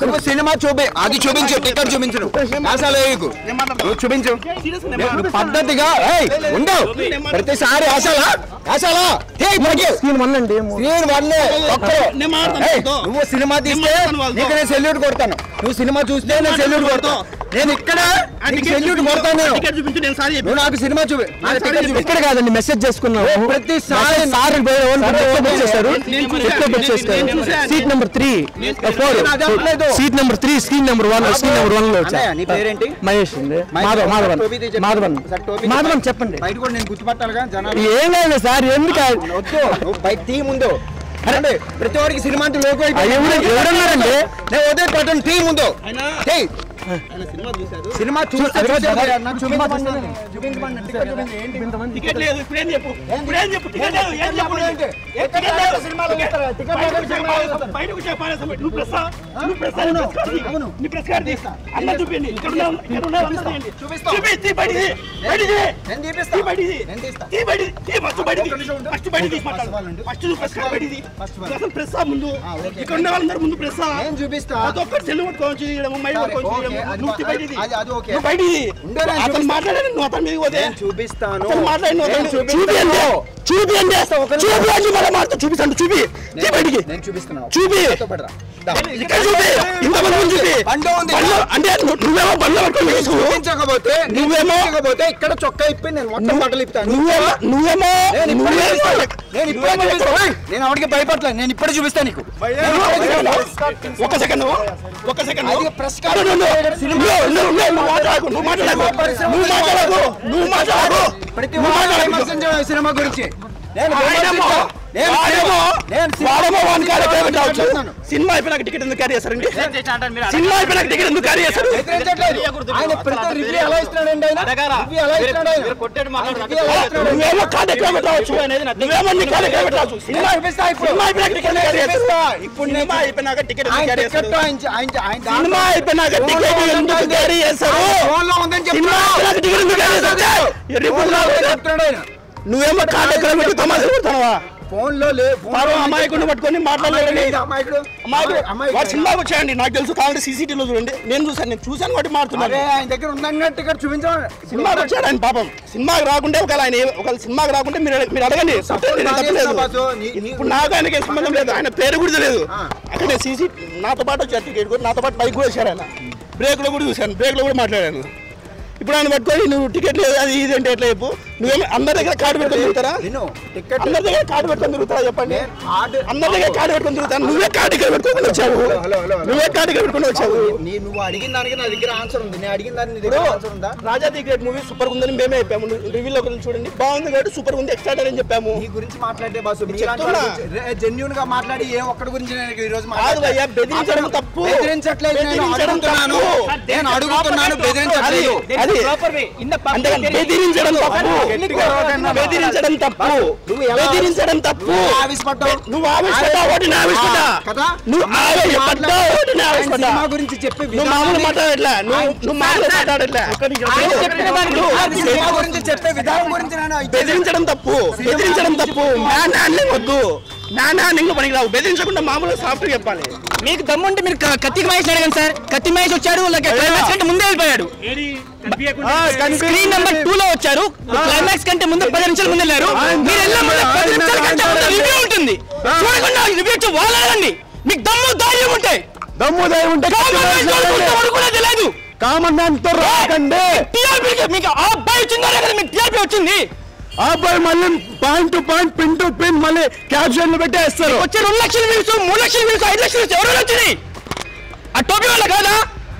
నువ్వు సినిమా చూపి అది చూపించు టికెట్ చూపించు నువ్వు. అసలు వేయకు. నువ్వు చూపించు నువ్వు పద్ధతిగా ఏయ్, ఉండవు ప్రతిసారి అసలు అసలు స్క్రీన్ వన్ అండి నేను వల్లే ఒక్కరు. నేను మాట్లాడతాను ఏయ్, వాళ్ళతో. నువ్వు సినిమా తీస్తే నేను మాట్లాడతాను వాళ్ళతో. నీకు నేను సెల్యూట్ కొడతాను నువ్వు సినిమా చూస్తే నేను సెల్యూట్ కొడతాను నేను ఇక్కడ నీకు సెల్యూట్ కొడతాను నేను టికెట్ చూపించు నేను సారీ నువ్వు నాకు సినిమా చూపి నాకు టికెట్ చూపి ఇక్కడ కాదండి మెసేజ్ చేసుకున్నాము ప్రతిసారి సార్ బుక్ చేశారు నేను చూశాను. ఎక్కడ బుక్ చేశారు నేను చూశాను. సీట్ నెంబర్ త్రీ ఫోర్ నేను అది అనలేదు. Seat number three screen number one screen number one లో వచ్చా అన్నయ్య, నీ పేరేంటి మహేష్ అండి మహేష్ మాధవ్ మాధవన్ టోపీ తీసి చెప్పు. మాధవన్ ఒకసారి టోపీ తీసి మాధవన్ చెప్పండి బయట కూడా నేను గుర్తుపట్టాలిగా జనాలు ఏం లేదు సార్ ఎందుకు వద్దు నువ్వు బయట తీ ముందు అరే ప్రతి వాడికి సినిమా అంటే లోగో ఆ, ఎవరు- ఎవరన్నారండి? నేను వదిలే పెట్టండి తీ ముందు అయినా తీ ఆయన సినిమా చూశారు సినిమా చూస్తే అదే చూసే కదా. నాకు చూపించమని చూపించమని టికెట్ చూపించు. ఏంటి? టికెట్ లేదు ఇప్పుడేం చెప్పు ఇప్పుడేం చెప్పు టికెట్ లేదు ఏం చెప్పు ఏంటి? ఏ టికెట్ లేదు సినిమాలో వేస్తారా? టికెట్ బయటకు లేకపోతే వచ్చే సినిమాలో పారేస్తాం. వేస్తారా? బయటకు వచ్చే పారేస్తాం. నువ్వు ప్రెస్ ఆ? నువ్వు ప్రెస్ ఆ? నీ ప్రెస్ కార్డు తీ. అవును. నీ ప్రెస్ కార్డు తీ. అన్న చూపించండి ఇక్కడ ఉన్న ఇక్కడ ఉన్న వాళ్ళందరూ తీయండి. చూపిస్తాం. చూపి, తీ బయటిది. బయటిది. నేను తీపిస్తా. తీ బయటిది. నేను తీస్తా. తీ బయటిది. తీ ఫస్ట్ బయటిది. ఒక్క నిమిషం ఉండు. ఫస్ట్ బయటిది తీసి మాట్లాడు. ఫస్ట్ వాళ్ళండి. ఫస్ట్ నువ్వు ప్రెస్ కార్డు బయటిది. ఫస్ట్ వాళ్ళు. అసలు ప్రెస్ ఆ ముందు ఆ, ఓకే. ఇక్కడ ఉన్న వాళ్ళందరూ ముందు ప్రెస్ ఆ? నేను చూపిస్తా ప్రతి ఒక్కరు సెల్ పట్టుకోవచ్చు తీయడము, మైక్ సరే, పట్టుకోవచ్చు ఓకే. తీయడము. అది నువ్వు తీ అది- బయటిది. అది- అది ఓకే. నువ్వు బయటిది. ఉండే నేను అతను చూపిస్తా. మాట్లాడాడు నువ్వు అతని మీదకి పోతే నేను చూపిస్తాను అతను మాట్లాడి నువ్వు నేను అతను చూపిస్తాను. చూపి అంటే చూపి అంటే చూపి అంటే మళ్ళీ మాట్లాడు చూపిస్తాను చూపి తీ బయటికి నేను చూపిస్తున్నాను చూపి నాతో పడరా. దా. ఇక్కడ చూపి ఇంతమంది ముందు చూపి బండి ఉంది. బండ్లో- అంటే నువ్వు- నువ్వేమో బండ్లో పట్టుకొని వేసుకోవు. చూపించకపోతే నువ్వేమో- చూపించకపోతే ఇక్కడ చొక్కా ఇప్పి నేను మొత్తం బట్టలు ఇప్పుతాను నువ్వేమో నువ్వేమో నేను ఇప్పుడే నువ్వేమో చూపిస్తా. నేను ఇప్పుడే చూపిస్తా. ఏయ్, నేను ఆవిడకి భయపడలే నేను ఇప్పుడే చూపిస్తా నీకు నేను ఇప్పుడే చూపిస్తా. ఒక సెకండ్ ఒక సెకండ్ అది ప్రెస్ నువ్వు- నువ్వు- నువ్వు- నువ్వు- నువ్వు- నువ్వు మాట్లాడకు నువ్వు మాట్లాడకు నువ్వు మాట్లాడకు నువ్వు మాట్లాడకు ప్రతి నువ్వు వాడు మాట్లాడకు విమర్శించడం ఈ సినిమా గురించి నేను ఆయనేమో విమర్శించా. నేను వాడేమో నేను సినిమా వాడేమో వాని గురించి కాడ పేమెంట్ రావచ్చు మాట్లాడుతున్నాను. సినిమా అయిపోయినాక టికెట్ ఎందుకు క్యారీ చేస్తారండి సినిమా అయిపోయినాక టికెట్ ఎందుకు క్యారీ చేస్తారు వ్యతిరేకించట్లేదు. ఆయన ప్రతి రివ్యూ ఎలా ఇస్తున్నాడండి ఆయన రివ్యూ ఎలా ఇస్తున్నాడు ఆయన రివ్యూ ఎలా ఇస్తున్నాడు? నువ్వేమో కార్డు ఎక్కువ పెట్టవచ్చు నువ్వేమో నీ కార్డు ఎక్కువ పెట్టవచ్చు నేను సినిమా చూపిస్తా ఇప్పుడు. సినిమా అయిపోయినాక టికెట్ నేను క్యారీ చేస్తారు చూపిస్తా. ఇప్పుడు నేను సినిమా అయిపోయినాక టికెట్ ఎందుకు ఆయన క్యారీ టికెట్ చేస్తారు ఆయన ఆయన ఆయన సినిమా అయిపోయినాక టికెట్ ఎందుకు క్యారీ చేస్తారు ఫోన్లో ఉందని సినిమా చెప్తున్నా. అయిపోయినాక టికెట్ ఎందుకు క్యారీ చేస్తారు ఎర్రి ఫోన్లో పుల్లా. ఉందని చెప్తున్నాడు ఆయన నువ్వేమో కార్డు ఎక్కడ పెట్టి తమాషా కొడుతున్నావా ఫోన్లో లే ఫోన్లో మరో ఉందని అమాయకుడిని పట్టుకొని మాట్లాడలేదని చెప్తున్నాడు. అమాయకుడు అమాయకుడు అమాయకుడు. వాడు సినిమాకి వచ్చాయండి నాకు తెలుసు కావాలంటే సీసీటీవీలో చూడండి నేను చూసాను నేను చూసాను కాబట్టి అరే మాట్లాడుతున్నాను ఆయన దగ్గర ఉందని టికెట్ చూపించమని సినిమాకి వచ్చాడు ఆయన పాపం సినిమాకి రాకుంటే ఒకవేళ ఆయన ఏ- ఒకవేళ సినిమాకి రాకుంటే మీరు మీరు అడగండి కొట్టండి, నేను తప్పలేదు బాసు, నీ- నీ- ఇప్పుడు నాకు ఆయనకి సంబంధం లేదు ఆయన పేరు కూడా తెలియదు ఆ. అక్కడ సీసీ నాతో పాటు వచ్చారు టికెట్ కూడా నాతో పాటు బైక్ కూడా వచ్చారు ఆయన బ్రేక్లో కూడా చూశాను బ్రేక్లో కూడా మాట్లాడాను ఇప్పుడు ఆయన పట్టుకొని నువ్వు టికెట్ లేదు అది ఇది అంటే ఎట్లా చెప్పు నువ్వేమో అందరి దగ్గర కార్డు పెట్టుకొని తిరుగుతారా విను టికెట్ అందరి దగ్గర కార్డు పెట్టుకొని తిరుగుతారా చెప్పండి నేను కార్డు- అందరి దగ్గర కార్డు పెట్టుకొని తిరుగుతాను నువ్వే కార్డు ఇక్కడ పెట్టుకొని వచ్చావు హలో, హలో, హలో. నువ్వే కార్డు ఇక్కడ పెట్టుకొని వచ్చావు నీ నువ్వు అడిగిన దానికి నా దగ్గర ఆన్సర్ ఉంది నేను అడిగిన దానికి నీ దగ్గర ఆన్సర్ ఉందా Raja the great movie super ఉందని మేమే చెప్పాము రివ్యూలో ఒకటి చూడండి బాగుంది కాబట్టి సూపర్ ఉంది ఎక్స్ట్రా అని చెప్పాము నీ గురించి మాట్లాడే బాసు చెప్తున్నా. జెన్యున్ గా మాట్లాడి ఏ ఒక్కడి గురించి నేను ఈ రోజు కాదు భయ్యా, మాట్లాడతా. బెదిరించడం అతను తప్పు. బెదిరించట్లేదు నేను బెదిరించడం అడుగుతున్నాను తప్పు. నేను అడుగుతున్నాను బెదిరించట్లేదు అది అంటే బెదిరించడం తప్పు బెదిరించడం తప్పు నువ్వు ఎలా- బెదిరించడం తప్పు నువ్వు ఆవేశపడ్డావు. నువ్వు ఆవేశపడ్డావు ఒకటి నేను ఆవేశపడ్డా ఆ, కదా? నువ్వు ఆవేశపడ్డావు ఒకటి నేను ఆయన ఆవేశపడ్డా సినిమా గురించి చెప్పే నువ్వు మామూలు విధానాన్ని- మాట్లాడట్లే నువ్వు నువ్వు మామూలు మాట్లాడట్లే ఆయన చెప్పిన దానికి ఆయన సినిమా గురించి చెప్పే విధానం గురించి నేను బెదిరించడం తప్పు బెదిరించడం తప్పు నా నాన్న వద్దు నా నాన్న పనికిరావు బెదిరించకుండా మామూలుగా సాఫ్ట్ చెప్పాలి మీకు దమ్ముంటే మీరు క- కత్తి మహేష్ అడగండి సార్ కత్తి మహేష్ వచ్చాడు లేక క్లైమాక్స్ కంటే ముందే వెళ్ళిపోయాడు స్క్రీన్ నెంబర్ టూ లో వచ్చారు క్లైమాక్స్ కంటే ముందు పది నిమిషాలు ముందు వెళ్ళారు మీరు వెళ్ళే ముందు పది నిమిషాల కంటే ముందు రివ్యూ ఉంటుంది చూడకుండా రివ్యూ వచ్చి వాళ్ళండి మీకు దమ్ము ధైర్యం ఉంటే దమ్ము దయ ఉంటే కూడా తెలియదు కామన్ మ్యాన్ తో రాకండి టీఆర్పీ మీకు ఆ అబ్బాయి వచ్చిందా కదా మీకు టీఆర్పీ వచ్చింది ఆ అబ్బాయి మళ్ళీ point to point pin to pin మళ్ళీ క్యాప్షన్లు పెట్టేస్తారు వచ్చే రెండు లక్షల వ్యూస్ మూడు లక్షల వ్యూస్ ఐదు లక్షల వ్యూస్ ఎవరు వచ్చినాయి ఆ టోపీ వల్ల కాదా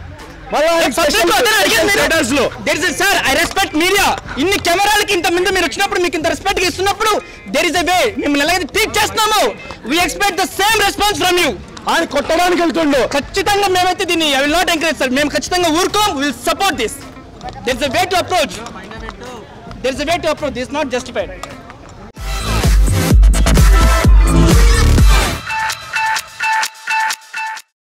స్టేటస్ లో సార్ ఐ రెస్పెక్ట్ మీడియా ఇన్ని కెమెరాలకి ఇంత ముందు మీరు వచ్చినప్పుడు మీకు ఇంత రెస్పెక్ట్ ఇస్తున్నప్పుడు దెర్ ఇస్ అ వే మిమ్మల్ని ఎలాగైతే ట్రీట్ చేస్తున్నాము we expect the same response from you ఆయన కొట్టడానికి వెళ్తుండు ఖచ్చితంగా మేమైతే దీన్ని I will not encourage sir మేము ఖచ్చితంగా ఊరుకోం will support this there is a way to approach there is a way to approach this not justified